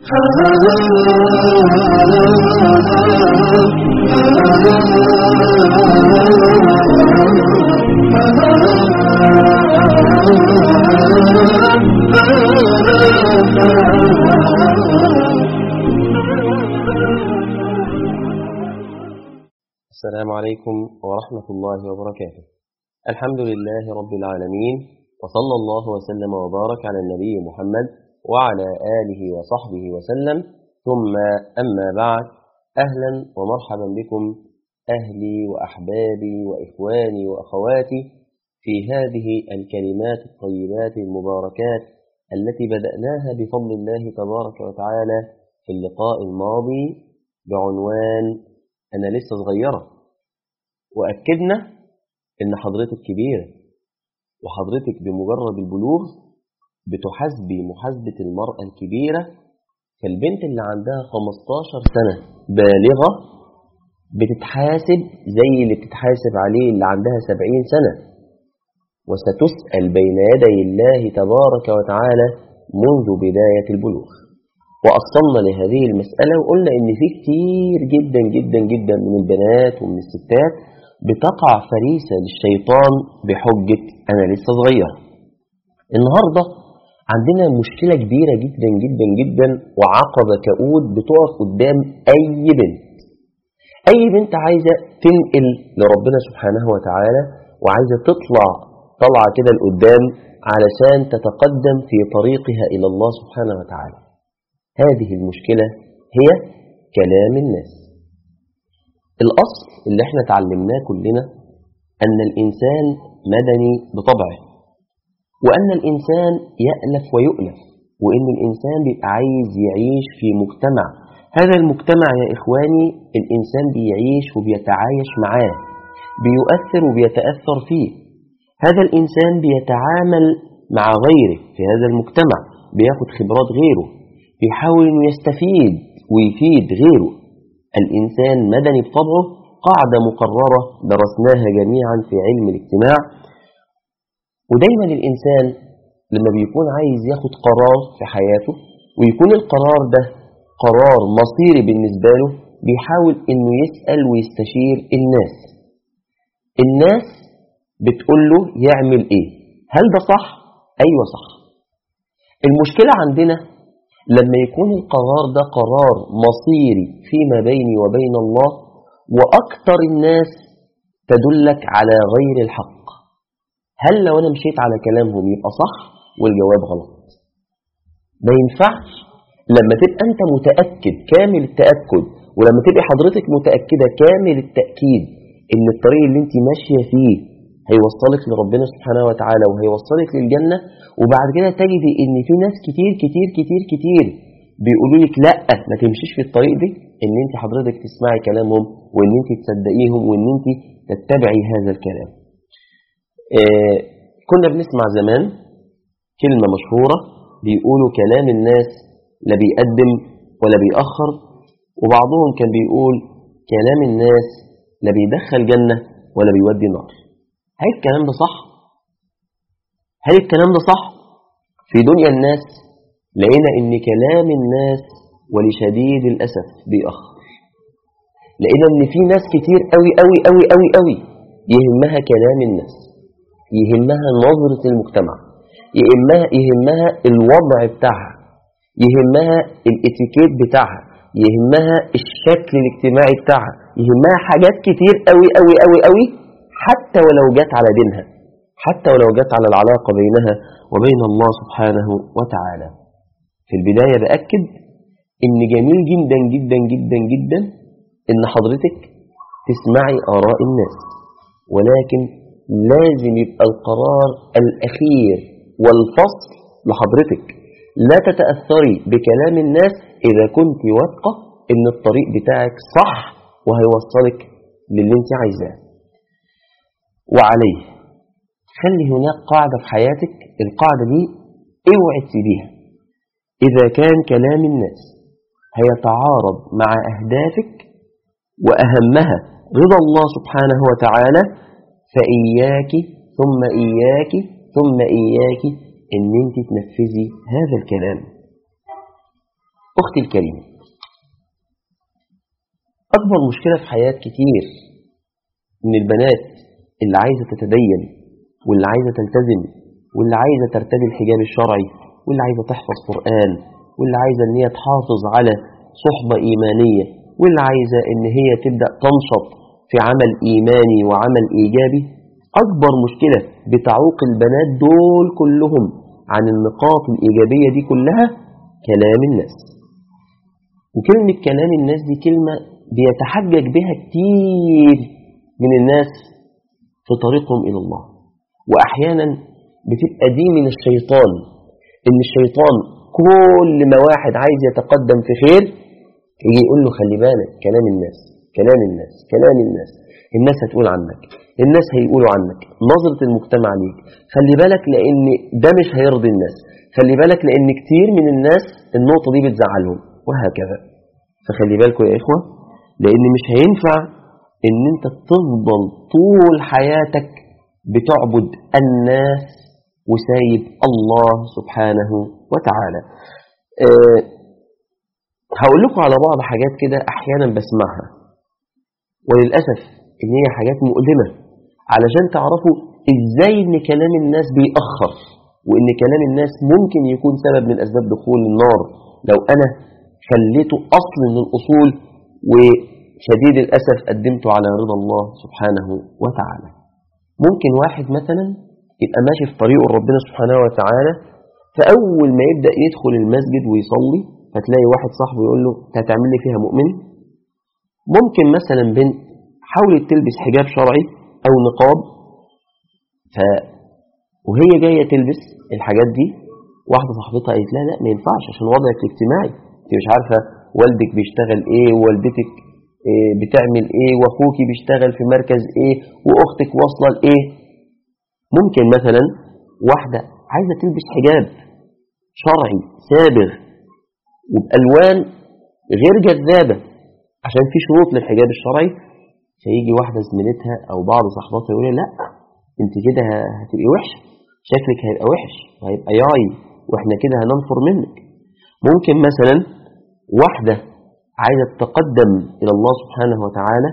السلام عليكم ورحمة الله وبركاته الحمد لله رب العالمين وصلى الله وسلم وبارك على النبي محمد وعلى آله وصحبه وسلم ثم أما بعد أهلا ومرحبا بكم أهلي وأحبابي وإخواني وأخواتي في هذه الكلمات الطيبات المباركات التي بدأناها بفضل الله تبارك وتعالى في اللقاء الماضي بعنوان أنا لسه صغيرة وأكدنا إن حضرتك كبيرة وحضرتك بمجرد البلوغ بتحاسبي محاسبة المرأة الكبيرة فالبنت اللي عندها 15 سنة بالغة بتتحاسب زي اللي بتتحاسب عليه اللي عندها 70 سنة وستسأل بين يدي الله تبارك وتعالى منذ بداية البلوغ وأقسمنا لهذه المسألة وقلنا إن في كتير جدا جدا جدا من البنات ومن الستات بتقع فريسة للشيطان بحجة أنا لسه صغير النهاردة عندنا مشكلة كبيرة جدا جدا جدا وعقبة كؤود بتقف قدام أي بنت أي بنت عايزة تنقل لربنا سبحانه وتعالى وعايزة تطلع طلعة كده لقدام علشان تتقدم في طريقها إلى الله سبحانه وتعالى هذه المشكلة هي كلام الناس الأصل اللي احنا تعلمناه كلنا أن الإنسان مدني بطبعه وأن الإنسان يألف ويؤلف وأن الإنسان بيبقى عايز يعيش في مجتمع هذا المجتمع يا إخواني الإنسان بيعيش وبيتعايش معاه بيؤثر وبيتأثر فيه هذا الإنسان بيتعامل مع غيره في هذا المجتمع بياخد خبرات غيره بيحاول انه يستفيد ويفيد غيره الإنسان مدني بطبعه قاعدة مقررة درسناها جميعا في علم الاجتماع ودايما الإنسان لما بيكون عايز ياخد قرار في حياته ويكون القرار ده قرار مصيري بالنسبة له بيحاول انه يسأل ويستشير الناس الناس بتقول له يعمل ايه هل ده صح؟ ايوه صح المشكلة عندنا لما يكون القرار ده قرار مصيري فيما بيني وبين الله وأكثر الناس تدلك على غير الحق هل لو أنا مشيت على كلامهم يبقى صح والجواب غلط ما ينفعش لما تبقى أنت متأكد كامل التأكد ولما تبقى حضرتك متأكدة كامل التأكيد إن الطريق اللي أنت ماشية فيه هيوصلك لربنا سبحانه وتعالى وهيوصلك للجنة وبعد كده تجدي ان في ناس كتير كتير كتير كتير بيقولوا لك لا ما تمشيش في الطريق دي ان انت حضرتك تسمعي كلامهم وان انت تصدقيهم وان انت تتبعي هذا الكلام آه كنا بنسمع زمان كلمة مشهورة بيقولوا كلام الناس لا بيقدم ولا بيأخر وبعضهم كان بيقول كلام الناس لا بيدخل جنة ولا بيودي نار هل الكلام ده صح؟ هل الكلام ده صح؟ في دنيا الناس لقينا ان كلام الناس ولشديد الأسف بيأخر لقينا ان في ناس كتير قوي قوي قوي قوي قوي يهمها كلام الناس يهمها نظرة المجتمع يهمها, يهمها الوضع بتاعها يهمها الاتيكيت بتاعها يهمها الشكل الاجتماعي بتاعها يهمها حاجات كتير قوي قوي قوي قوي حتى ولو جت على دينها حتى ولو جت على العلاقة بينها وبين الله سبحانه وتعالى في البداية بأكد إن جميل جدا جدا جدا جدا إن حضرتك تسمعي آراء الناس ولكن لازم يبقى القرار الأخير والفصل لحضرتك لا تتأثري بكلام الناس إذا كنت واثقة إن الطريق بتاعك صح وهيوصلك للي انت عايزاه وعليه خلي هناك قاعدة في حياتك القاعدة دي اوعي تسيبيها إذا كان كلام الناس هيتعارض مع أهدافك وأهمها رضا الله سبحانه وتعالى فإياك ثم إياك ثم إياك إن أنت تنفذي هذا الكلام أختي الكريمة أكبر مشكلة في حياة كتير من البنات اللي عايزة تتدين واللي عايزة تلتزم واللي عايزة ترتدي الحجاب الشرعي واللي عايزة تحفظ قرآن واللي عايزة ان هي تحافظ على صحبة إيمانية واللي عايزة ان هي تبدأ تنشط في عمل إيماني وعمل إيجابي أكبر مشكلة بتعوق البنات دول كلهم عن النقاط الإيجابية دي كلها كلام الناس وكلمة كلام الناس دي كلمة بيتحجج بها كتير من الناس في طريقهم إلى الله وأحيانا بتبقى دي من الشيطان إن الشيطان كل ما واحد عايز يتقدم في خير يجي يقول له خلي بالك كلام الناس كلام الناس كلام الناس الناس هتقول عنك الناس هيقولوا عنك نظرة المجتمع ليك خلي بالك لأن ده مش هيرضي الناس خلي بالك لأن كتير من الناس النقطة دي بتزعلهم وهكذا فخلي بالكم يا إخوة لأن مش هينفع إن أنت تفضل طول حياتك بتعبد الناس وسايب الله سبحانه وتعالى أه هقول لكم على بعض حاجات كده أحيانا بسمعها وللأسف إن هي حاجات مؤلمة علشان تعرفوا إزاي إن كلام الناس بيأخر وإن كلام الناس ممكن يكون سبب من أسباب دخول النار لو أنا خليته أصل من الأصول وشديد الأسف قدمته على رضا الله سبحانه وتعالى ممكن واحد مثلا يبقى ماشي في طريقه ربنا سبحانه وتعالى فأول ما يبدأ يدخل المسجد ويصلي فتلاقي واحد صاحبه يقول له هتعمل لي فيها مؤمن ممكن مثلا بنت حاولت تلبس حجاب شرعي أو نقاب ف وهي جاية تلبس الحاجات دي واحدة صاحبتها قالت لها لا ما ينفعش عشان وضعك الاجتماعي انت مش عارفة والدك بيشتغل ايه ووالدتك إيه بتعمل ايه واخوك بيشتغل في مركز ايه واختك واصلة لايه ممكن مثلا واحدة عايزة تلبس حجاب شرعي سابغ وبألوان غير جذابة عشان في شروط للحجاب الشرعي فيجي واحدة زميلتها أو بعض صاحباتها يقول لا انت كده هتبقي وحشة شكلك هيبقى وحش وهيبقى ياي واحنا كده هننفر منك ممكن مثلا واحدة عايزة تتقدم إلى الله سبحانه وتعالى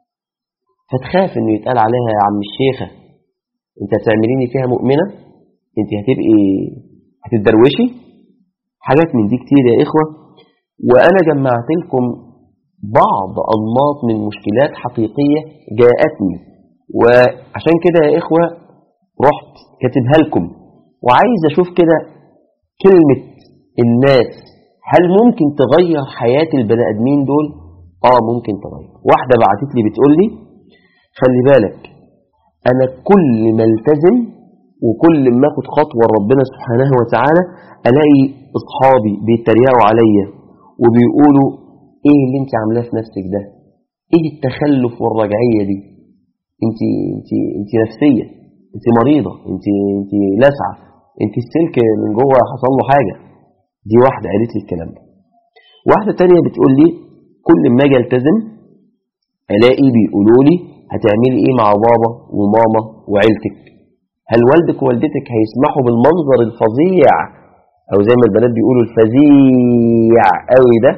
فتخاف انه يتقال عليها يا عم الشيخة انت هتعمليني فيها مؤمنة انت هتبقي هتتدروشي حاجات من دي كتير يا إخوة وأنا جمعت لكم بعض أنماط من مشكلات حقيقية جاءتني وعشان كده يا إخوة رحت كاتبها لكم وعايز أشوف كده كلمة الناس هل ممكن تغير حياة البني آدمين دول؟ آه ممكن تغير واحدة بعتت لي بتقول لي خلي بالك أنا كل ما التزم وكل ما اخد خطوة ربنا سبحانه وتعالى ألاقي أصحابي بيتريقوا عليا وبيقولوا إيه اللي أنت عاملاه في نفسك ده إيه التخلف والرجعية دي أنت, انت, انت نفسية أنت مريضة أنت, انت لاسعة أنت السلك من جوه حصل له حاجة دي واحدة قالت لي الكلام ده واحدة تانية بتقول لي كل ما أجي التزم ألاقي بيقولوا لي هتعملي إيه مع بابا وماما وعيلتك هل والدك ووالدتك هيسمحوا بالمنظر الفظيع او زي ما البنات بيقولوا الفظيع قوي ده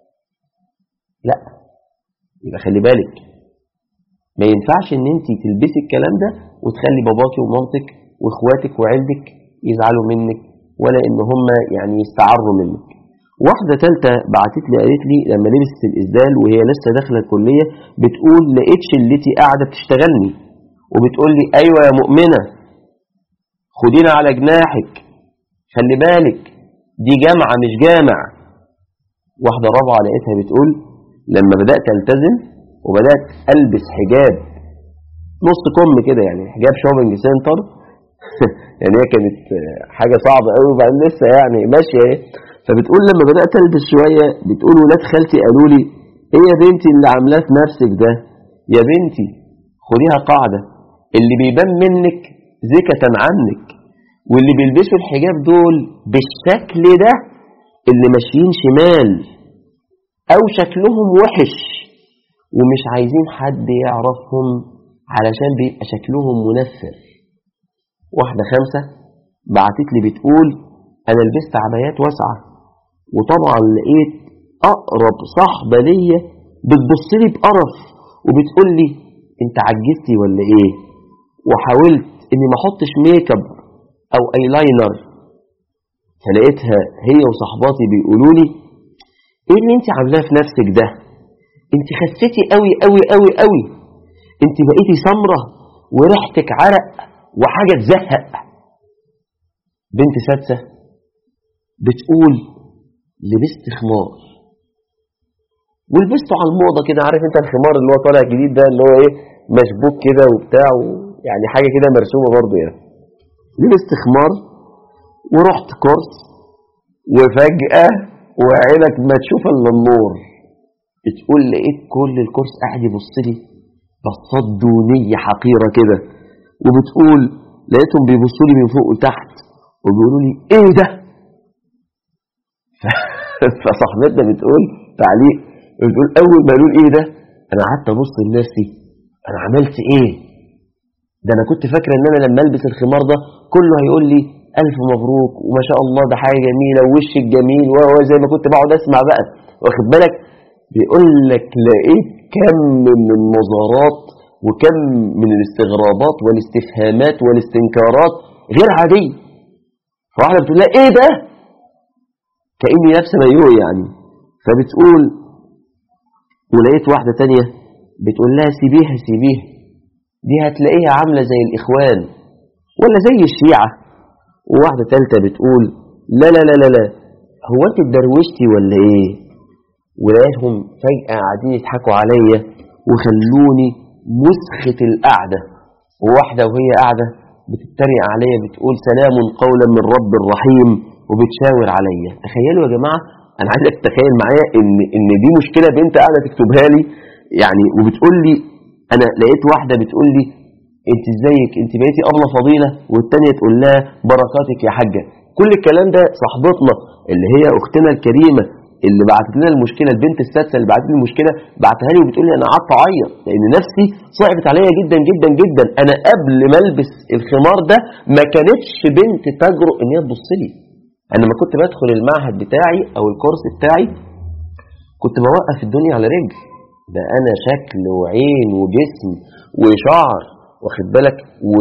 لا يبقى خلي بالك ما ينفعش ان انت تلبسي الكلام ده وتخلي باباكي ومامتك واخواتك وعيلتك يزعلوا منك ولا ان هم يعني يستعروا منك واحدة ثالثة بعتت لي قالت لي لما لبست الإسدال وهي لسه داخلة الكلية بتقول لقيتش اللتي قاعدة بتشتغلني وبتقول لي أيوة يا مؤمنة خدينا على جناحك خلي بالك دي جامعة مش جامع واحدة رابعة لقيتها بتقول لما بدأت التزم وبدأت ألبس حجاب نص كم كده يعني حجاب شوبينج سنتر يعني هي كانت حاجة صعبة قوي وبعدين لسه يعني ماشية ايه فبتقول لما بدأت ألبس شوية بتقول ولاد خالتي قالوا لي ايه يا بنتي اللي عاملاه في نفسك ده يا بنتي خديها قاعدة اللي بيبان منك زكة عنك واللي بيلبسوا الحجاب دول بالشكل ده اللي ماشيين شمال او شكلهم وحش ومش عايزين حد يعرفهم علشان بيبقى شكلهم منفر واحدة خمسة بعتت لي بتقول انا لبست عبايات واسعة وطبعا لقيت اقرب صاحبه ليا بتبص لي بقرف وبتقول لي انت عجزتي ولا ايه وحاولت اني ما احطش ميك اب او ايلاينر فلقيتها هي وصحباتي بيقولوا لي ايه اللي انت عاملاه في نفسك ده انت خسيتي قوي قوي قوي قوي انت بقيتي سمره وريحتك عرق وحاجه تزهق بنت سادسه بتقول لبست خمار ولبسته على الموضه كده عارف انت الخمار اللي هو طالع جديد ده اللي هو ايه مشبوك كده وبتاع يعني حاجه كده مرسومه برضه يعني لبست خمار ورحت كورس وفجاه وعينك ما تشوف الا النور بتقول لقيت كل الكورس قاعد يبص لي بصات دونيه حقيره كده وبتقول لقيتهم بيبصوا لي من فوق وتحت وبيقولوا لي ايه ده فصاحبتنا بتقول تعليق بتقول اول ما قالوا ايه ده انا قعدت ابص لنفسي انا عملت ايه ده انا كنت فاكره ان انا لما البس الخمار ده كله هيقول لي الف مبروك وما شاء الله ده حاجه جميله ووشك جميل وهو زي ما كنت بقعد اسمع بقى واخد بالك بيقول لك لقيت كم من المظاهرات وكم من الاستغرابات والاستفهامات والاستنكارات غير عاديه فواحده بتقول لها ايه ده كاني لابسه مايوه يعني فبتقول ولقيت واحده تانية بتقول لها سيبيها سيبيها دي هتلاقيها عامله زي الاخوان ولا زي الشيعه وواحده ثالثه بتقول لا لا لا لا لا هو انت اتدروشتي ولا ايه ولقيتهم فجاه قاعدين يضحكوا عليا وخلوني مسخه القعده وواحده وهي قاعده بتتريق عليا بتقول سلام قولا من رب الرحيم وبتشاور عليا تخيلوا يا جماعه انا عايزك تتخيل معايا ان ان دي مشكله بنت قاعده تكتبها لي يعني وبتقول لي انا لقيت واحده بتقول لي انت ازيك انت بقيتي ابله فضيله والتانيه تقول لها بركاتك يا حاجه كل الكلام ده صاحبتنا اللي هي اختنا الكريمه اللي بعتت لنا المشكله البنت السادسه اللي بعتت لي المشكله بعتها لي وبتقول لي انا قعدت اعيط لان نفسي صعبت عليا جدا جدا جدا انا قبل ما البس الخمار ده ما كانتش بنت تجرؤ ان هي تبص لي انا لما كنت بدخل المعهد بتاعي او الكورس بتاعي كنت بوقف الدنيا على رجل ده انا شكل وعين وجسم وشعر واخد بالك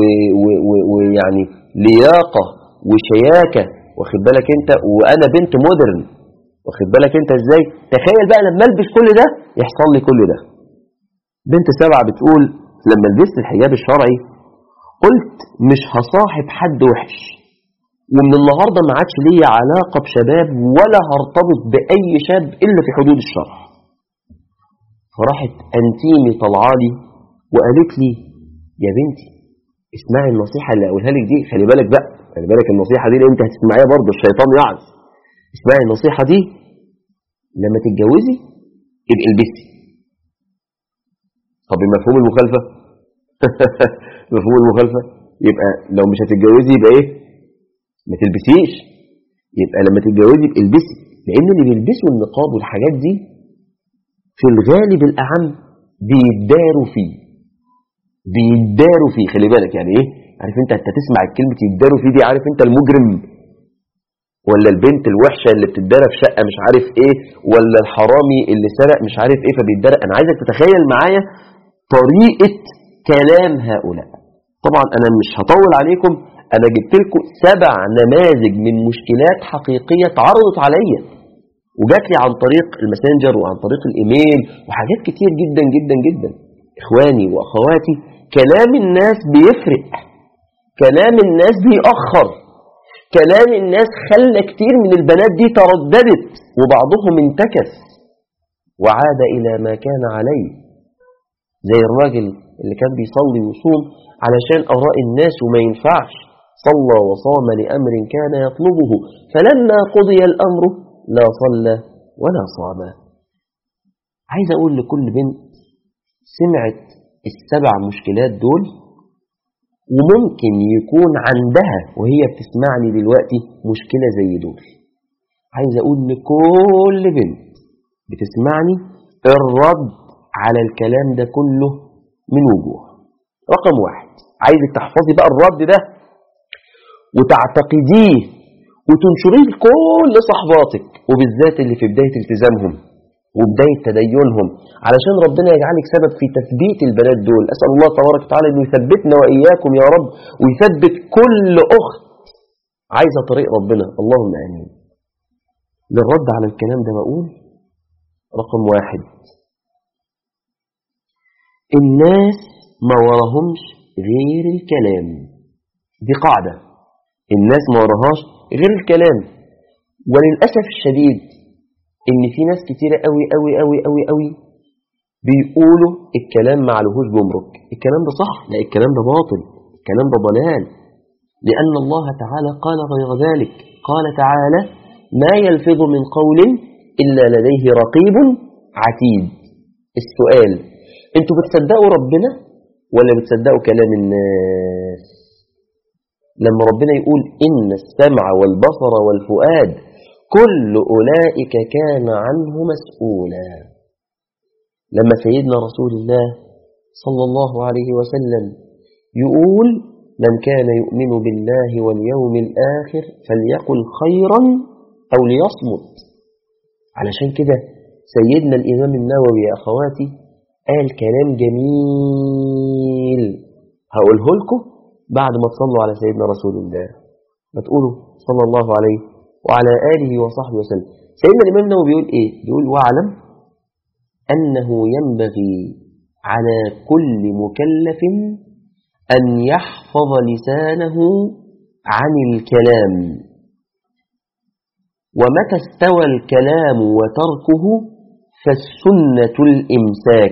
ويعني لياقه وشياكه واخد بالك انت وانا بنت مودرن واخد بالك انت ازاي تخيل بقى لما البس كل ده يحصل لي كل ده بنت سبعة بتقول لما لبست الحجاب الشرعي قلت مش هصاحب حد وحش ومن النهاردة ما عادش ليا علاقة بشباب ولا هرتبط بأي شاب إلا في حدود الشرع فراحت أنتيمي طلعالي وقالت لي يا بنتي اسمعي النصيحة اللي أقولها لك دي خلي بالك بقى خلي بالك النصيحة دي اللي أنت هتسمعيها برضه الشيطان يعز اسمعي النصيحة دي لما تتجوزي يبقى البسي طب مفهوم المخالفة مفهوم المخالفة يبقى لو مش هتتجوزي يبقى ايه ما تلبسيش يبقى لما تتجوزي يبقى البسي لان اللي بيلبسوا النقاب والحاجات دي في الغالب الاعم بيداروا فيه بيداروا فيه خلي بالك يعني ايه عارف انت انت تسمع الكلمه يداروا فيه دي عارف انت المجرم ولا البنت الوحشة اللي بتتدرى في شقة مش عارف ايه ولا الحرامي اللي سرق مش عارف ايه فبيتدرى انا عايزك تتخيل معايا طريقة كلام هؤلاء طبعا انا مش هطول عليكم انا جبت لكم سبع نماذج من مشكلات حقيقية اتعرضت عليا وجات لي عن طريق الماسنجر وعن طريق الايميل وحاجات كتير جدا جدا جدا اخواني واخواتي كلام الناس بيفرق كلام الناس بيأخر كلام الناس خلى كتير من البنات دي ترددت وبعضهم انتكس وعاد إلى ما كان عليه زي الراجل اللي كان بيصلي ويصوم علشان أراء الناس وما ينفعش صلى وصام لأمر كان يطلبه فلما قضي الأمر لا صلى ولا صام عايز أقول لكل بنت سمعت السبع مشكلات دول وممكن يكون عندها وهي بتسمعني دلوقتي مشكلة زي دول عايز أقول لكل بنت بتسمعني الرد على الكلام ده كله من وجوه رقم واحد عايزك تحفظي بقى الرد ده وتعتقديه وتنشريه لكل صحباتك وبالذات اللي في بداية التزامهم وبداية تدينهم علشان ربنا يجعلك سبب في تثبيت البنات دول أسأل الله تبارك وتعالى أنه يثبتنا وإياكم يا رب ويثبت كل أخت عايزة طريق ربنا اللهم آمين للرد على الكلام ده بقول رقم واحد الناس ما وراهمش غير الكلام دي قاعدة الناس ما وراهاش غير الكلام وللأسف الشديد ان في ناس كتيرة قوي قوي قوي قوي قوي بيقولوا الكلام ما عليهوش جمرك الكلام ده صح لا الكلام ده باطل الكلام ده ضلال لأن الله تعالى قال غير ذلك قال تعالى ما يلفظ من قول إلا لديه رقيب عتيد السؤال انتوا بتصدقوا ربنا ولا بتصدقوا كلام الناس لما ربنا يقول إن السمع والبصر والفؤاد كل أولئك كان عنه مسؤولا لما سيدنا رسول الله صلى الله عليه وسلم يقول من كان يؤمن بالله واليوم الآخر فليقل خيرا أو ليصمت علشان كده سيدنا الإمام النووي يا أخواتي قال كلام جميل هقوله لكم بعد ما تصلوا على سيدنا رسول الله ما تقولوا صلى الله عليه وعلى آله وصحبه وسلم سيدنا الإمام النووي بيقول إيه بيقول واعلم أنه ينبغي على كل مكلف أن يحفظ لسانه عن الكلام ومتى استوى الكلام وتركه فالسنة الإمساك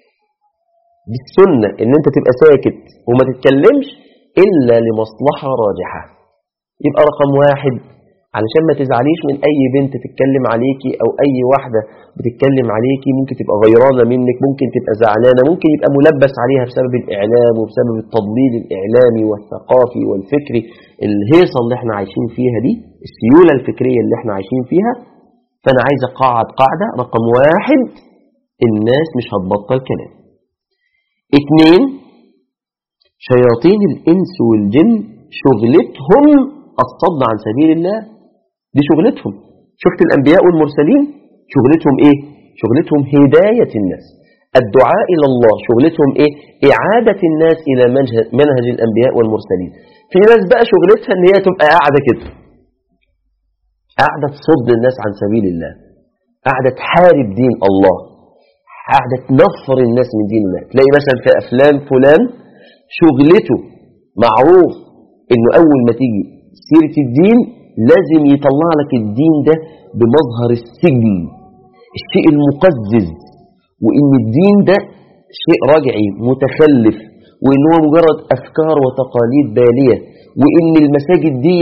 بالسنة إن أنت تبقى ساكت وما تتكلمش إلا لمصلحة راجحة يبقى رقم واحد علشان ما تزعليش من أي بنت تتكلم عليكي أو أي واحدة بتتكلم عليكي ممكن تبقى غيرانة منك ممكن تبقى زعلانة ممكن يبقى ملبس عليها بسبب الإعلام وبسبب التضليل الإعلامي والثقافي والفكري الهيصة اللي احنا عايشين فيها دي السيولة الفكرية اللي احنا عايشين فيها فأنا عايز أقعد قاعدة رقم واحد الناس مش هتبطل كلام اتنين شياطين الإنس والجن شغلتهم الصد عن سبيل الله دي شغلتهم شفت الأنبياء والمرسلين شغلتهم إيه شغلتهم هداية الناس الدعاء إلى الله شغلتهم إيه إعادة الناس إلى منهج الأنبياء والمرسلين في ناس بقى شغلتها إن هي تبقى قاعدة كده قاعدة تصد الناس عن سبيل الله قاعدة تحارب دين الله قاعدة تنفر الناس من دين الله تلاقي مثلا في أفلام فلان شغلته معروف إنه أول ما تيجي سيرة الدين لازم يطلع لك الدين ده بمظهر السجن الشيء المقزز وإن الدين ده شيء رجعي متخلف وإن هو مجرد أفكار وتقاليد بالية وإن المساجد دي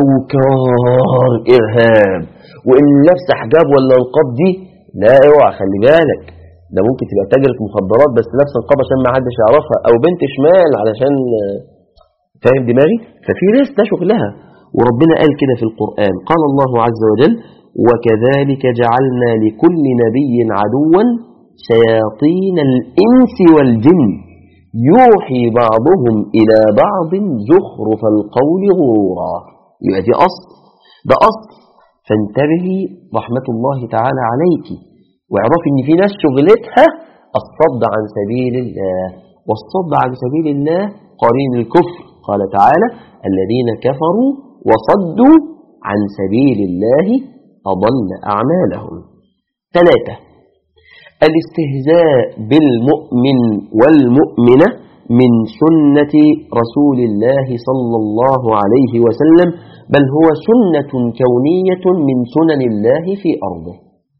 أوكار إرهاب وإن لابسه حجاب ولا نقاب دي لا اوعى خلي بالك ده ممكن تبقى تاجرة مخدرات بس لابسه نقاب عشان ما حدش يعرفها أو بنت شمال علشان فاهم دماغي ففي ناس ده شغلها وربنا قال كده في القرآن قال الله عز وجل وكذلك جعلنا لكل نبي عدوا شياطين الإنس والجن يوحي بعضهم إلى بعض زخرف القول غرورا يبقى دي أصل ده أصل فانتبهي رحمة الله تعالى عليك واعرفي ان في ناس شغلتها الصد عن سبيل الله والصد عن سبيل الله قرين الكفر قال تعالى الذين كفروا وصدوا عن سبيل الله أضل أعمالهم ثلاثة الاستهزاء بالمؤمن والمؤمنة من سنة رسول الله صلى الله عليه وسلم بل هو سنة كونية من سنن الله في أرضه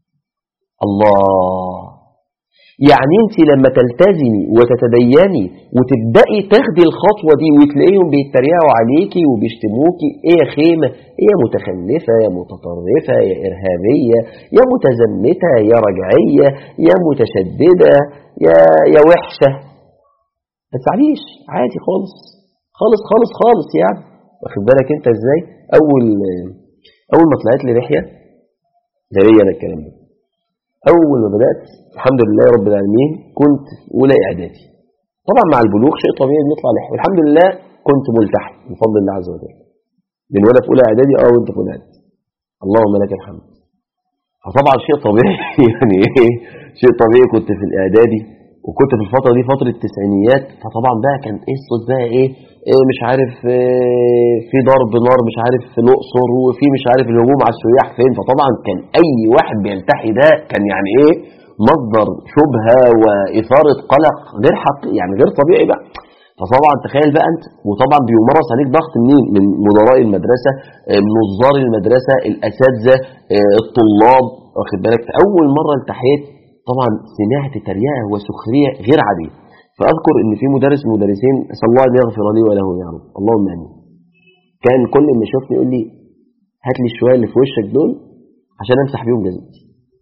الله يعني انت لما تلتزمي وتتديني وتبدأي تاخدي الخطوة دي وتلاقيهم بيتريقوا عليكي وبيشتموكي ايه يا خيمة يا متخلفة يا متطرفة يا إرهابية يا متزمتة يا رجعية يا متشددة يا, يا وحشة ما تزعليش عادي خالص خالص خالص خالص يعني واخد بالك انت ازاي اول اول ما طلعت لي لحية ده ليا انا الكلام ده اول ما بدات الحمد لله رب العالمين كنت في اولى اعدادي طبعا مع البلوغ شيء طبيعي بنطلع لحيه والحمد لله كنت ملتحي بفضل الله عز وجل من وانا في اولى اعدادي اه وانت في اولى اعدادي اللهم لك الحمد فطبعا شيء طبيعي يعني ايه شيء طبيعي كنت في الاعدادي وكنت في الفتره دي فتره التسعينيات فطبعا بقى كان ايه الصوت بقى ايه, إيه مش عارف إيه في ضرب نار مش عارف في الاقصر وفي مش عارف الهجوم على السياح فين فطبعا كان اي واحد بيلتحي ده كان يعني ايه مصدر شبهه واثاره قلق غير حق يعني غير طبيعي بقى فطبعا تخيل بقى انت وطبعا بيمارس عليك ضغط منين من مدراء المدرسه من نظار المدرسه الاساتذه الطلاب واخد بالك في اول مره التحيت طبعا سمعت تريقه وسخريه غير عاديه فاذكر ان في مدرس من المدرسين اسال الله ان يغفر لي وله يا رب اللهم امين كان كل ما يشوفني يقول لي هات لي الشويه اللي في وشك دول عشان امسح بيهم جزمتي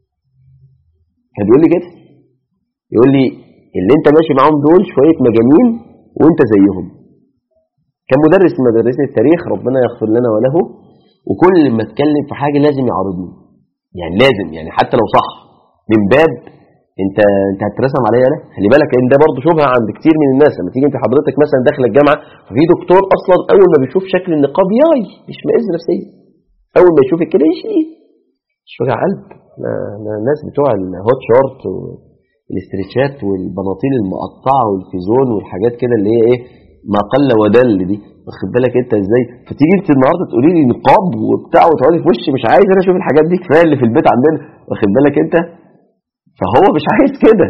كان بيقول لي كده يقول لي اللي انت ماشي معاهم دول شويه مجانين وانت زيهم كان مدرس من مدرسين التاريخ ربنا يغفر لنا وله وكل ما اتكلم في حاجه لازم يعارضني يعني لازم يعني حتى لو صح من باب انت انت هترسم عليا انا خلي بالك ان ده برضه شبهه عند كتير من الناس لما تيجي انت حضرتك مثلا داخل الجامعه ففي دكتور اصلا اول ما بيشوف شكل النقاب ياي مش مئز نفسيا اول ما يشوفك كده يشي مش وجع قلب الناس بتوع الهوت شورت والاستريتشات والبناطيل المقطعه والفيزون والحاجات كده اللي هي ايه ما قل ودل دي واخد بالك انت ازاي فتيجي انت النهارده تقولي لي نقاب وبتاع وتقعدي في وشي مش عايز انا اشوف الحاجات دي كفايه اللي في البيت عندنا واخد بالك انت فهو مش عايز كده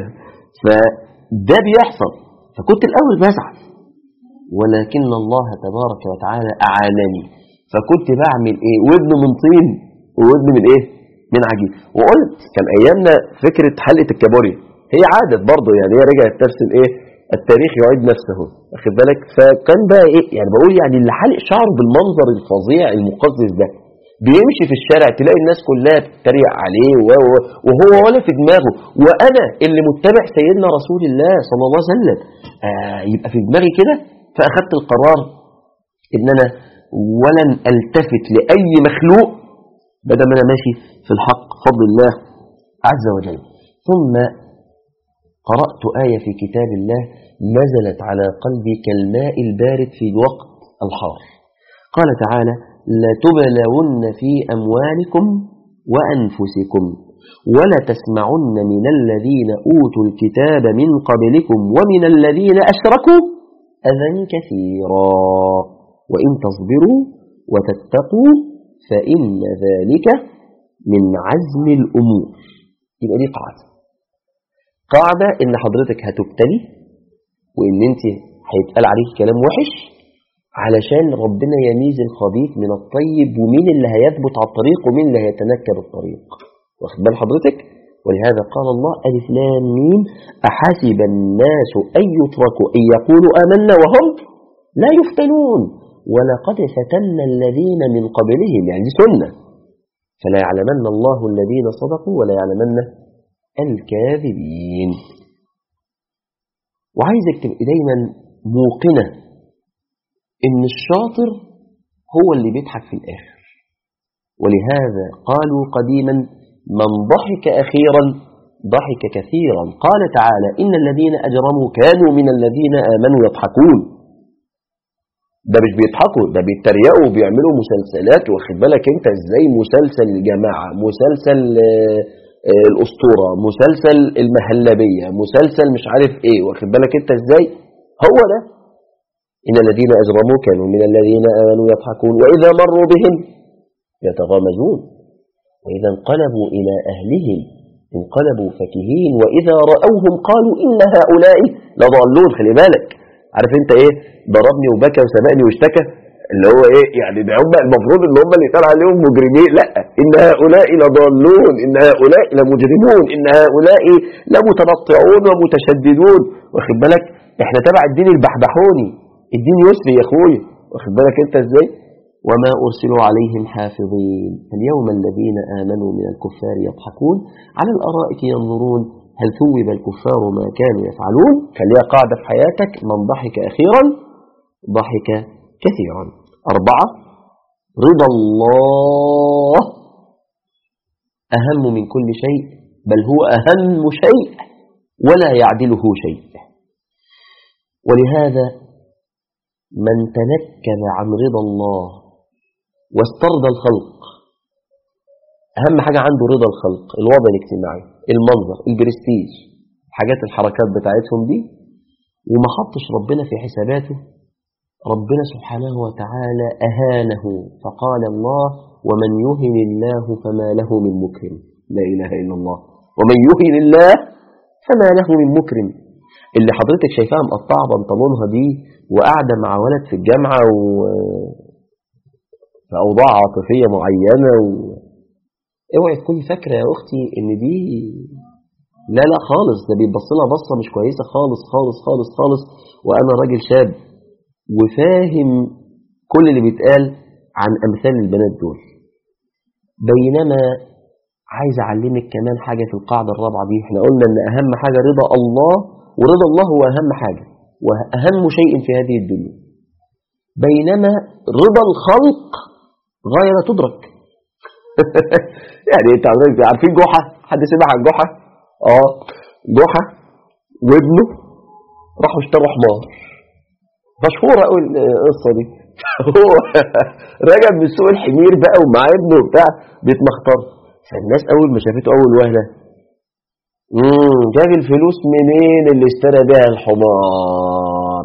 فده بيحصل فكنت الاول بزعل ولكن الله تبارك وتعالى اعانني فكنت بعمل ايه ودن من طين وودن من ايه من عجيب وقلت كان ايامنا فكره حلقه الكابوريا هي عادت برضه يعني هي رجعت ترسم ايه التاريخ يعيد نفسه واخد بالك فكان بقى ايه يعني بقول يعني اللي حلق شعره بالمنظر الفظيع المقزز ده بيمشي في الشارع تلاقي الناس كلها بتتريق عليه وهو ولا في دماغه وانا اللي متبع سيدنا رسول الله صلى الله عليه وسلم آه يبقى في دماغي كده فاخدت القرار ان انا ولن التفت لاي مخلوق بدل ما انا ماشي في الحق فضل الله عز وجل ثم قرأت آية في كتاب الله نزلت على قلبي كالماء البارد في الوقت الحار قال تعالى لتبلون في أموالكم وأنفسكم ولا تسمعن من الذين أوتوا الكتاب من قبلكم ومن الذين أشركوا أذى كثيرا وإن تصبروا وتتقوا فإن ذلك من عزم الأمور يبقى دي قاعدة قاعدة إن حضرتك هتبتلي وإن أنت هيتقال عليك كلام وحش علشان ربنا يميز الخبيث من الطيب ومين اللي هيثبت على الطريق ومين اللي هيتنكب الطريق واخد بال حضرتك ولهذا قال الله ألف لام ميم أحسب الناس أن يتركوا أن يقولوا آمنا وهم لا يفتنون ولقد فتنا الذين من قبلهم يعني دي سنة فلا يعلمن الله الذين صدقوا ولا يعلمن الكاذبين وعايزك تبقى دايما موقنة ان الشاطر هو اللي بيضحك في الاخر ولهذا قالوا قديما من ضحك اخيرا ضحك كثيرا قال تعالى ان الذين اجرموا كانوا من الذين امنوا يضحكون ده مش بيضحكوا ده بيتريقوا وبيعملوا مسلسلات واخد بالك انت ازاي مسلسل الجماعه مسلسل الاسطوره مسلسل المهلبيه مسلسل مش عارف ايه واخد بالك انت ازاي هو ده إن الذين أجرموا كانوا من الذين آمنوا يضحكون وإذا مروا بهم يتغامزون وإذا انقلبوا إلى أهلهم انقلبوا فكهين وإذا رأوهم قالوا إن هؤلاء لضالون خلي بالك عارف انت ايه ضربني وبكى وسبقني واشتكى اللي هو ايه يعني ده هم المفروض ان هم اللي يتقال عليهم مجرمين لا ان هؤلاء لضالون ان هؤلاء لمجرمون ان هؤلاء لمتنطعون ومتشددون واخد بالك احنا تبع الدين البحبحوني الدين يسري يا اخويا واخد بالك انت ازاي وما ارسلوا عليهم حافظين اليوم الذين امنوا من الكفار يضحكون على الارائك ينظرون هل ثوب الكفار ما كانوا يفعلون خليها قاعده في حياتك من ضحك اخيرا ضحك كثيرا اربعه رضا الله اهم من كل شيء بل هو اهم شيء ولا يعدله شيء ولهذا من تنكب عن رضا الله واسترضى الخلق أهم حاجة عنده رضا الخلق الوضع الاجتماعي المنظر البرستيج حاجات الحركات بتاعتهم دي وما حطش ربنا في حساباته ربنا سبحانه وتعالى أهانه فقال الله ومن يهن الله فما له من مكرم لا إله إلا الله ومن يهن الله فما له من مكرم اللي حضرتك شايفاها مقطعة بنطلونها دي وقاعدة مع ولد في الجامعة و... في أوضاع عاطفية معينة و... اوعي تكوني فاكرة يا أختي إن دي لا لا خالص ده بيبص لها بصة مش كويسة خالص خالص خالص خالص وأنا راجل شاب وفاهم كل اللي بيتقال عن أمثال البنات دول بينما عايز أعلمك كمان حاجة في القاعدة الرابعة دي احنا قلنا أن أهم حاجة رضا الله ورضا الله هو أهم حاجة وأهم شيء في هذه الدنيا بينما رضا الخلق غاية لا تدرك يعني انت عارفين جحا حد سمع عن جحا اه جحا وابنه راحوا اشتروا حمار مشهورة قوي القصة دي هو رجع من سوق الحمير بقى ومعاه ابنه وبتاع بيتمختار فالناس اول ما شافته اول وهله امم جاب الفلوس منين اللي اشترى بيها الحمار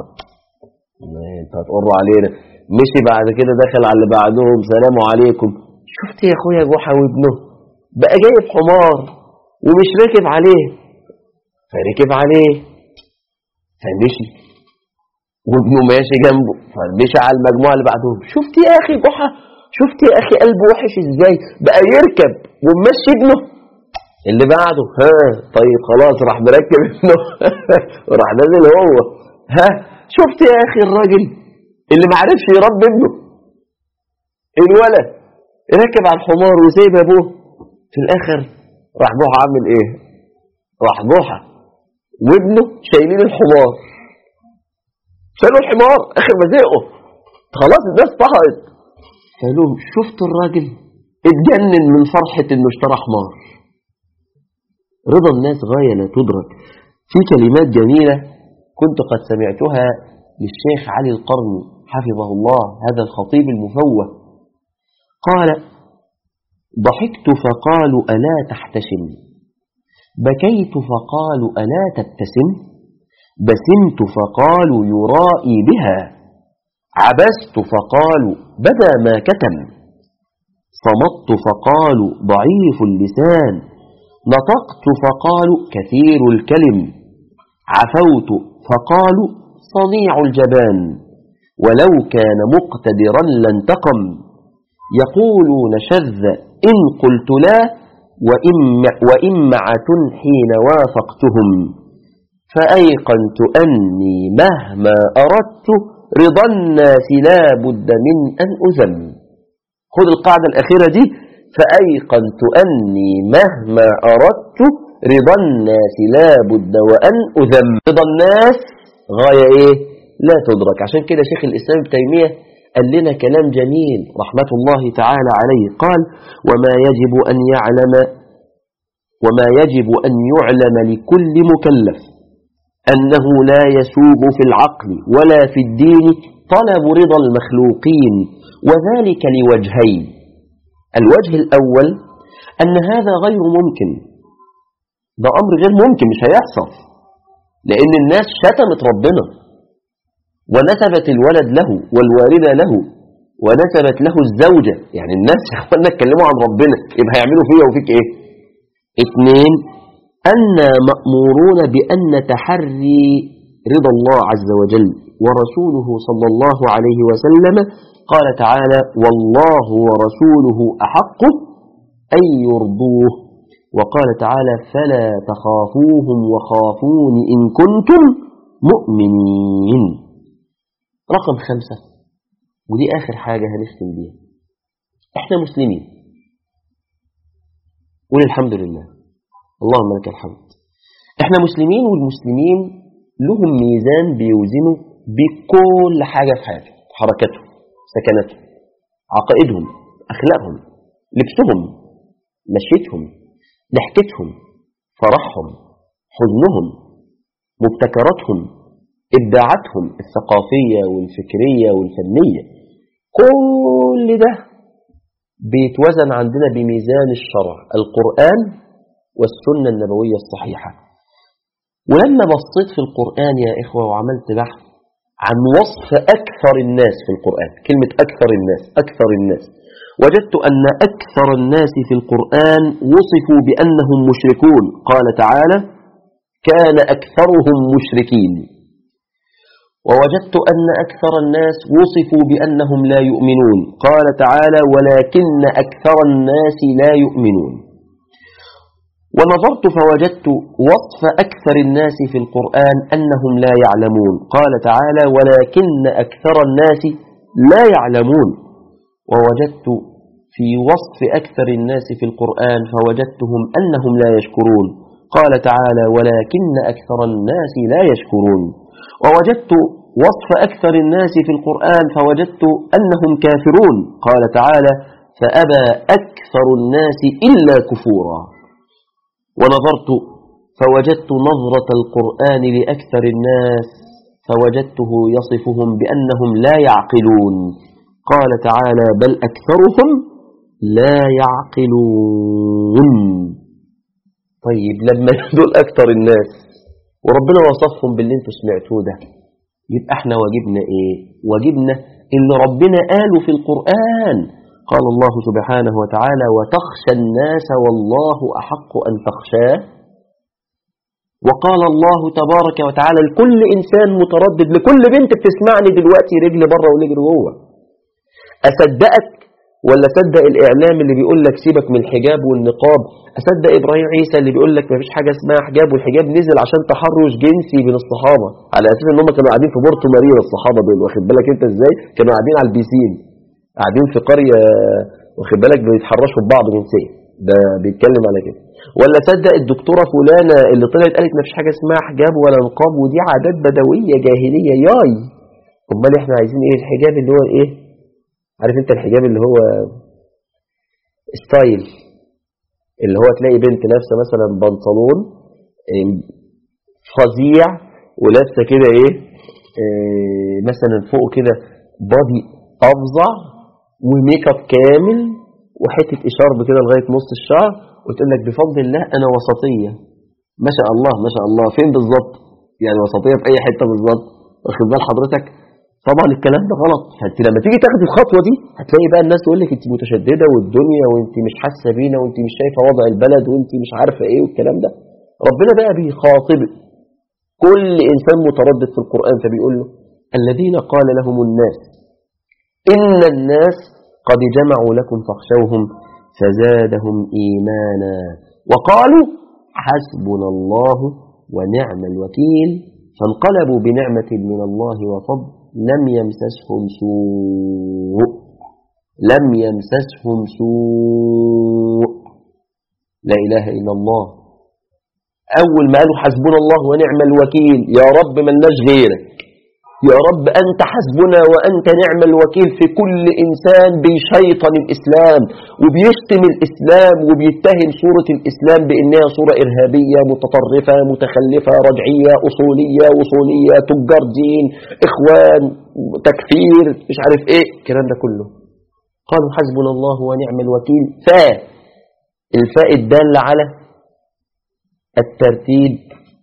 انت هتقر علينا مشي بعد كده دخل على اللي بعدهم سلام عليكم شفت يا اخويا جحا وابنه بقى جايب حمار ومش راكب عليه فركب عليه فمشي وابنه ماشي جنبه فمشي على المجموعه اللي بعدهم شفت يا اخي جحا شفت يا اخي قلبه وحش ازاي بقى يركب ومشي ابنه اللي بعده ها طيب خلاص راح مركب ابنه وراح نازل هو ها شفت يا اخي الراجل اللي ما عرفش يربي ابنه الولد ركب على الحمار وسايب ابوه في الاخر راح ضحى عامل ايه راح ضحى وابنه شايلين الحمار شالوا الحمار اخر ما زهقوا خلاص الناس طهقت قالوا شفت الراجل اتجنن من فرحة انه اشترى حمار رضا الناس غاية لا تدرك في كلمات جميلة كنت قد سمعتها للشيخ علي القرني حفظه الله هذا الخطيب المفوه قال ضحكت فقالوا ألا تحتشم بكيت فقالوا ألا تبتسم بسمت فقالوا يرائي بها عبست فقالوا بدا ما كتم صمت فقالوا ضعيف اللسان نطقت فقالوا كثير الكلم عفوت فقالوا صنيع الجبان ولو كان مقتدرا لانتقم يقولون شذ إن قلت لا وإمعة حين وافقتهم فأيقنت أني مهما أردت رضا الناس لا بد من أن أذم خذ القاعدة الأخيرة دي فأيقنت أني مهما أردت رضا الناس لا بد وأن أذم رضا الناس غاية إيه لا تدرك عشان كده شيخ الإسلام ابن تيمية قال لنا كلام جميل رحمة الله تعالى عليه قال وما يجب أن يعلم وما يجب أن يعلم لكل مكلف أنه لا يسوغ في العقل ولا في الدين طلب رضا المخلوقين وذلك لوجهين الوجه الأول أن هذا غير ممكن ده أمر غير ممكن مش هيحصل لأن الناس شتمت ربنا ونسبت الولد له والوالدة له ونسبت له الزوجة يعني الناس اخوانا اتكلموا عن ربنا يبقى هيعملوا فيا وفيك ايه اثنين أن مأمورون بأن تحري رضا الله عز وجل ورسوله صلى الله عليه وسلم قال تعالى والله ورسوله أحق أن يرضوه وقال تعالى فلا تخافوهم وخافون إن كنتم مؤمنين رقم خمسة ودي آخر حاجة هنختم بيها احنا مسلمين قول الحمد لله اللهم لك الحمد احنا مسلمين والمسلمين لهم ميزان بيوزنوا بكل حاجة في حياتهم حركتهم سكناتهم عقائدهم أخلاقهم لبسهم مشيتهم ضحكتهم فرحهم حزنهم مبتكراتهم إبداعاتهم الثقافية والفكرية والفنية كل ده بيتوزن عندنا بميزان الشرع القرآن والسنة النبوية الصحيحة ولما بصيت في القرآن يا إخوة وعملت بحث عن وصف أكثر الناس في القرآن كلمة أكثر الناس أكثر الناس وجدت أن أكثر الناس في القرآن وصفوا بأنهم مشركون قال تعالى كان أكثرهم مشركين ووجدت أن أكثر الناس وصفوا بأنهم لا يؤمنون قال تعالى ولكن أكثر الناس لا يؤمنون ونظرت فوجدت وصف أكثر الناس في القرآن أنهم لا يعلمون قال تعالى ولكن أكثر الناس لا يعلمون ووجدت في وصف أكثر الناس في القرآن فوجدتهم أنهم لا يشكرون قال تعالى ولكن أكثر الناس لا يشكرون ووجدت وصف أكثر الناس في القرآن فوجدت أنهم كافرون قال تعالى فأبى أكثر الناس إلا كفورا ونظرت فوجدت نظرة القرآن لأكثر الناس فوجدته يصفهم بأنهم لا يعقلون قال تعالى بل أكثرهم لا يعقلون طيب لما دول أكثر الناس وربنا وصفهم باللي انتوا سمعتوه ده يبقى احنا واجبنا ايه واجبنا اللي ربنا قاله في القرآن قال الله سبحانه وتعالى وتخشى الناس والله أحق أن تخشاه وقال الله تبارك وتعالى لكل إنسان متردد لكل بنت بتسمعني دلوقتي رجل بره ورجل جوه أصدقك ولا صدق الإعلام اللي بيقول لك سيبك من الحجاب والنقاب أصدق إبراهيم عيسى اللي بيقول لك مفيش حاجة اسمها حجاب والحجاب نزل عشان تحرش جنسي بين الصحابة على أساس إن هم كانوا قاعدين في بورتو مارينا الصحابة دول واخد بالك أنت إزاي كانوا قاعدين على البيسين قاعدين في قرية واخد بالك بيتحرشوا ببعض جنسيا ده بيتكلم على كده ولا صدق الدكتورة فلانة اللي طلعت قالت مفيش حاجة اسمها حجاب ولا نقاب ودي عادات بدوية جاهلية ياي امال احنا عايزين ايه الحجاب اللي هو ايه عارف انت الحجاب اللي هو ستايل اللي هو تلاقي بنت لابسه مثلا بنطلون فظيع ولابسه كده ايه اه مثلا فوق كده بادي افظع وميك اب كامل وحته اشارب كده لغايه نص الشعر وتقول لك بفضل الله انا وسطيه ما شاء الله ما شاء الله فين بالظبط يعني وسطيه في اي حته بالظبط واخد بال حضرتك طبعا الكلام ده غلط فانت لما تيجي تاخدي الخطوه دي هتلاقي بقى الناس تقول لك انت متشدده والدنيا وانت مش حاسه بينا وانت مش شايفه وضع البلد وانت مش عارفه ايه والكلام ده ربنا بقى بيخاطب كل انسان متردد في القران فبيقول له الذين قال لهم الناس ان الناس قد جمعوا لكم فاخشوهم فزادهم ايمانا وقالوا حسبنا الله ونعم الوكيل فانقلبوا بنعمه من الله وفضل لم يمسسهم سوء لم يمسسهم سوء لا إله إلا الله أول ما قالوا حسبنا الله ونعم الوكيل يا رب من لناش غيرك يا رب أنت حسبنا وأنت نعم الوكيل في كل إنسان بيشيطن الإسلام وبيشتم الإسلام وبيتهم صورة الإسلام بأنها صورة إرهابية متطرفة متخلفة رجعية أصولية وصولية تجار دين إخوان تكفير مش عارف إيه الكلام ده كله قالوا حسبنا الله ونعم الوكيل فاء الفاء الدالة على الترتيب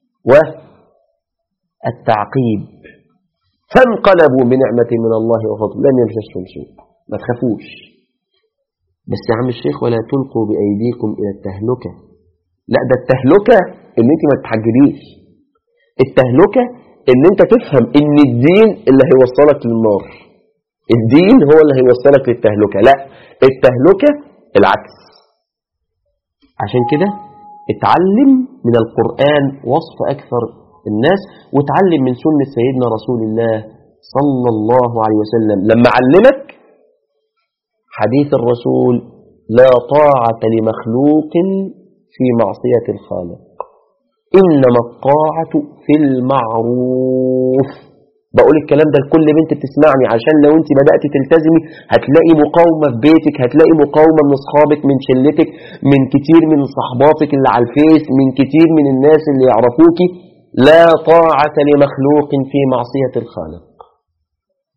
والتعقيب فانقلبوا بنعمة من الله وفضل لم يمسسهم سوء ما تخافوش بس يا عم الشيخ ولا تلقوا بأيديكم إلى التهلكة لا ده التهلكة ان انت ما تتحجبيش التهلكة ان انت تفهم ان الدين اللي هيوصلك للنار الدين هو اللي هيوصلك للتهلكة لا التهلكة العكس عشان كده اتعلم من القرآن وصف أكثر الناس وتعلم من سنة سيدنا رسول الله صلى الله عليه وسلم لما علمك حديث الرسول لا طاعة لمخلوق في معصية الخالق إنما الطاعة في المعروف بقول الكلام ده لكل بنت بتسمعني عشان لو انت بدأت تلتزمي هتلاقي مقاومة في بيتك هتلاقي مقاومة من اصحابك من شلتك من كتير من صحباتك اللي على الفيس من كتير من الناس اللي يعرفوكي لا طاعة لمخلوق في معصية الخالق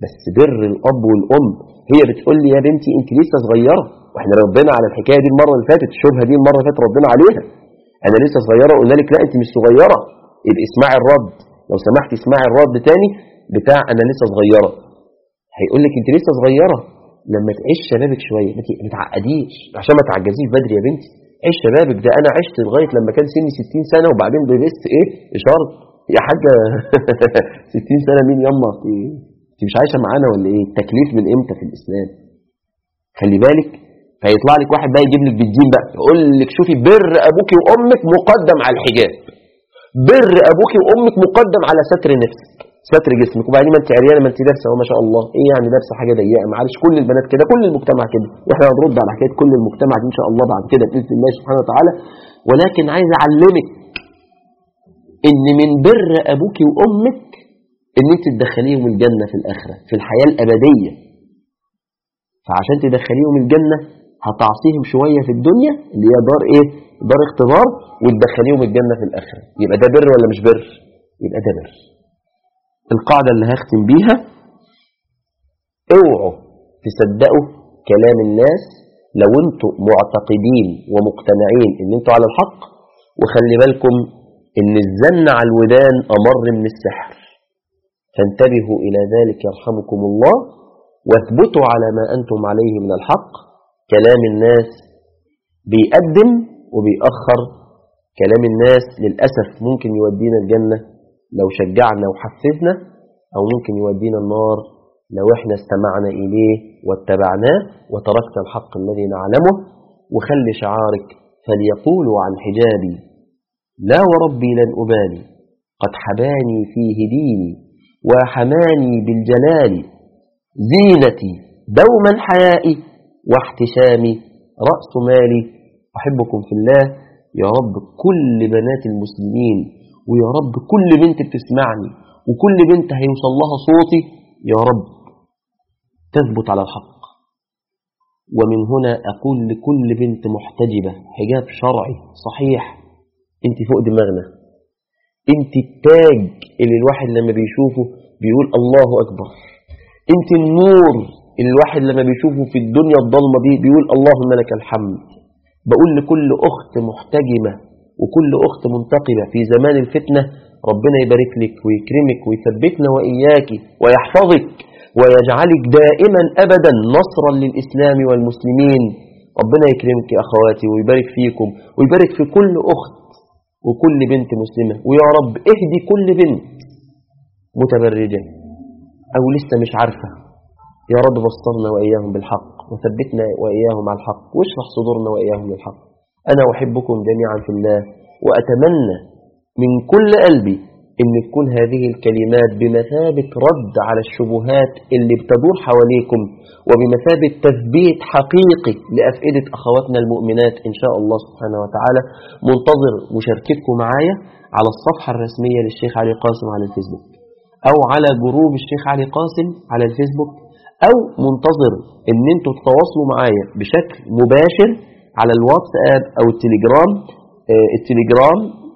بس بر الاب والام هي بتقول لي يا بنتي انت لسه صغيره واحنا ردينا على الحكايه دي المره اللي فاتت الشبهه دي المره اللي فاتت ردينا عليها انا لسه صغيره قلنا لك لا انت مش صغيره يبقى اسمعي الرد لو سمحتي اسمعي الرد تاني بتاع انا لسه صغيره هيقول لك انت لسه صغيره لما تعيش شبابك شويه ما تعقديش عشان ما تعجزيش بدري يا بنتي عيش شبابك ده انا عشت لغايه لما كان سني 60 سنه وبعدين لبست ايه اشاره يا حاجه 60 سنه مين يما انت مش عايشه معانا ولا ايه التكليف من امتى في الاسلام خلي بالك فيطلع لك واحد بقى يجيب لك بالدين بقى يقول لك شوفي بر ابوك وامك مقدم على الحجاب بر ابوك وامك مقدم على ستر نفسك ستر جسمك وبعدين ما انت عريانه ما انت لابسه ما شاء الله ايه يعني لابسه حاجه ضيقه معلش كل البنات كده كل المجتمع كده واحنا هنرد على حكايه كل المجتمع دي ان شاء الله بعد كده باذن الله سبحانه وتعالى ولكن عايز اعلمك ان من بر ابوك وامك ان انت تدخليهم الجنه في الاخره في الحياه الابديه فعشان تدخليهم الجنه هتعصيهم شويه في الدنيا اللي هي دار ايه دار اختبار وتدخليهم الجنه في الاخره يبقى ده بر ولا مش بر يبقى ده بر القاعدة اللي هختم بيها اوعوا تصدقوا كلام الناس لو انتوا معتقدين ومقتنعين ان انتوا على الحق وخلي بالكم ان الزن على الودان امر من السحر فانتبهوا الى ذلك يرحمكم الله واثبتوا على ما انتم عليه من الحق كلام الناس بيقدم وبيأخر كلام الناس للأسف ممكن يودينا الجنة لو شجعنا وحفزنا أو ممكن يودينا النار لو احنا استمعنا إليه واتبعناه وتركنا الحق الذي نعلمه وخلي شعارك فليقولوا عن حجابي لا وربي لن أبالي قد حباني فيه ديني وحماني بالجلال زينتي دوما حيائي واحتشامي رأس مالي أحبكم في الله يا رب كل بنات المسلمين ويا رب كل بنت بتسمعني وكل بنت هيوصل لها صوتي يا رب تثبت على الحق ومن هنا أقول لكل بنت محتجبة حجاب شرعي صحيح انت فوق دماغنا انت التاج اللي الواحد لما بيشوفه بيقول الله أكبر انت النور اللي الواحد لما بيشوفه في الدنيا الضلمة دي بيقول اللهم لك الحمد بقول لكل أخت محتجمة وكل أخت منتقبة في زمان الفتنة ربنا يبارك لك ويكرمك ويثبتنا وإياك ويحفظك ويجعلك دائما أبدا نصرا للإسلام والمسلمين ربنا يكرمك يا أخواتي ويبارك فيكم ويبارك في كل أخت وكل بنت مسلمة ويا رب اهدي كل بنت متبرجة أو لسه مش عارفة يا رب بصرنا وإياهم بالحق وثبتنا وإياهم على الحق واشرح صدورنا وإياهم للحق أنا أحبكم جميعا في الله وأتمنى من كل قلبي أن تكون هذه الكلمات بمثابة رد على الشبهات اللي بتدور حواليكم وبمثابة تثبيت حقيقي لأفئدة أخواتنا المؤمنات إن شاء الله سبحانه وتعالى منتظر مشاركتكم معايا على الصفحة الرسمية للشيخ علي قاسم على الفيسبوك أو على جروب الشيخ علي قاسم على الفيسبوك أو منتظر أن أنتوا تتواصلوا معايا بشكل مباشر على الواتساب أو التليجرام آه التليجرام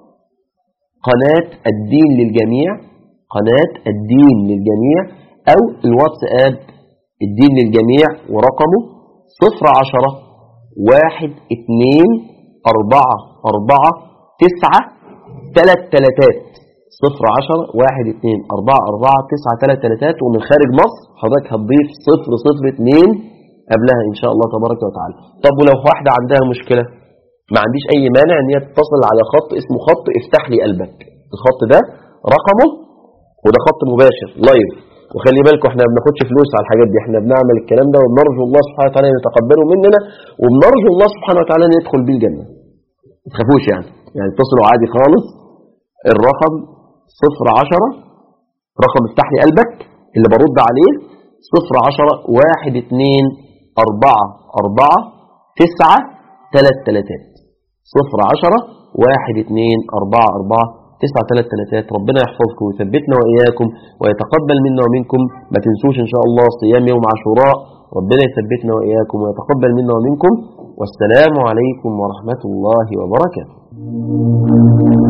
قناة الدين للجميع قناة الدين للجميع أو الواتساب الدين للجميع ورقمه صفر عشرة واحد اتنين أربعة أربعة تسعة تلات تلاتات صفر عشرة واحد اتنين أربعة أربعة تسعة تلات تلاتات ومن خارج مصر حضرتك هتضيف صفر صفر اتنين قبلها إن شاء الله تبارك وتعالى طب ولو واحدة عندها مشكلة ما عنديش أي مانع إن هي تتصل على خط اسمه خط افتح لي قلبك الخط ده رقمه وده خط مباشر لايف وخلي بالكم احنا ما بناخدش فلوس على الحاجات دي احنا بنعمل الكلام ده وبنرجو الله سبحانه وتعالى ان يتقبله مننا وبنرجو الله سبحانه وتعالى ان يدخل بيه الجنه ما تخافوش يعني يعني اتصلوا عادي خالص الرقم صفر عشرة رقم افتح لي قلبك اللي برد عليه صفر عشرة واحد اتنين أربعة أربعة تسعة تلات تلاتات صفر عشرة واحد اتنين أربعة أربعة تسعة تلات تلاتات ربنا يحفظكم ويثبتنا وإياكم ويتقبل منا ومنكم ما تنسوش إن شاء الله صيام يوم عاشوراء ربنا يثبتنا وإياكم ويتقبل منا ومنكم والسلام عليكم ورحمة الله وبركاته